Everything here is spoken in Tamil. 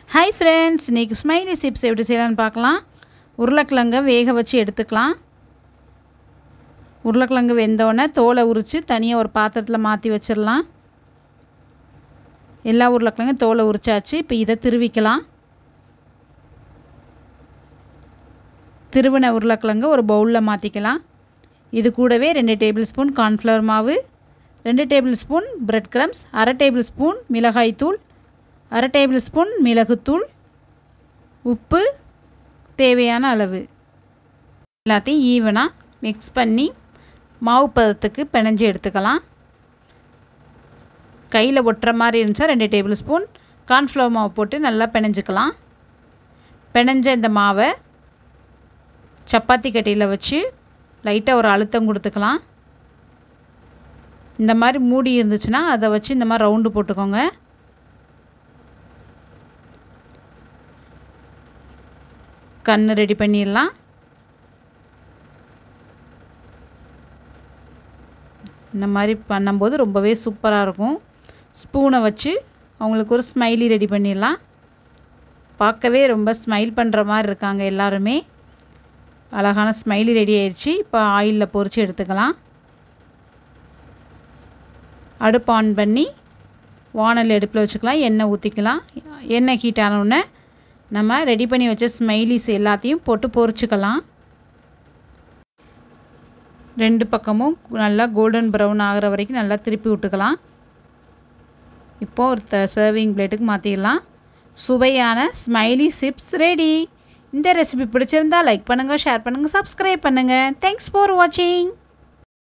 ஹாய் ஃப்ரெண்ட்ஸ் இன்றைக்கி ஸ்மைலி சிப்ஸ் எப்படி செய்யலான்னு பார்க்கலாம் உருளைக்கிழங்க வேக வச்சு எடுத்துக்கலாம் உருளைக்கிழங்கு வெந்தோடனே தோலை உரித்து தனியாக ஒரு பாத்திரத்தில் மாற்றி வச்சிடலாம் எல்லா உருளைக்கிழங்கும் தோலை உரிச்சாச்சு இப்போ இதை திருவிக்கலாம் திருவின உருளைக்கிழங்கு ஒரு பவுலில் மாற்றிக்கலாம் இது கூடவே ரெண்டு டேபிள் ஸ்பூன் கார்ன்ஃப்ளவர் மாவு ரெண்டு டேபிள் ஸ்பூன் பிரெட் க்ரம்ஸ் அரை டேபிள் ஸ்பூன் மிளகாய்த்தூள் அரை டேபிள் ஸ்பூன் மிளகுத்தூள் உப்பு தேவையான அளவு எல்லாத்தையும் ஈவனாக மிக்ஸ் பண்ணி மாவு பதத்துக்கு பிணைஞ்சு எடுத்துக்கலாம் கையில் ஒட்டுற மாதிரி இருந்துச்சா ரெண்டு டேபிள் ஸ்பூன் கார்ன்ஃப்ளவர் மாவு போட்டு நல்லா பிணைஞ்சிக்கலாம் பிணைஞ்ச இந்த மாவை சப்பாத்தி கட்டியில் வச்சு லைட்டாக ஒரு அழுத்தம் கொடுத்துக்கலாம் இந்த மாதிரி மூடி இருந்துச்சுன்னா அதை வச்சு இந்த மாதிரி ரவுண்டு போட்டுக்கோங்க கண் ரெடி பண்ணிடலாம் இந்த மாதிரி பண்ணும்போது ரொம்பவே சூப்பராக இருக்கும் ஸ்பூனை வச்சு அவங்களுக்கு ஒரு ஸ்மைலி ரெடி பண்ணிடலாம் பார்க்கவே ரொம்ப ஸ்மைல் பண்ணுற மாதிரி இருக்காங்க எல்லாருமே அழகான ஸ்மைலி ரெடி ஆயிடுச்சு இப்போ ஆயிலில் பொரித்து எடுத்துக்கலாம் அடுப்பு ஆன் பண்ணி வானல் அடுப்பில் வச்சுக்கலாம் எண்ணெய் ஊற்றிக்கலாம் எண்ணெய் ஹீட் ஆனவுடனே நம்ம ரெடி பண்ணி வச்ச ஸ்மைலிஸ் எல்லாத்தையும் போட்டு பொரிச்சுக்கலாம் ரெண்டு பக்கமும் நல்லா கோல்டன் ப்ரௌன் ஆகிற வரைக்கும் நல்லா திருப்பி விட்டுக்கலாம் இப்போது ஒரு த சர்விங் பிளேட்டுக்கு மாற்றிடலாம் சுவையான ஸ்மைலி சிப்ஸ் ரெடி இந்த ரெசிபி பிடிச்சிருந்தா லைக் பண்ணுங்கள் ஷேர் பண்ணுங்கள் சப்ஸ்கிரைப் பண்ணுங்கள் தேங்க்ஸ் ஃபார் வாட்சிங்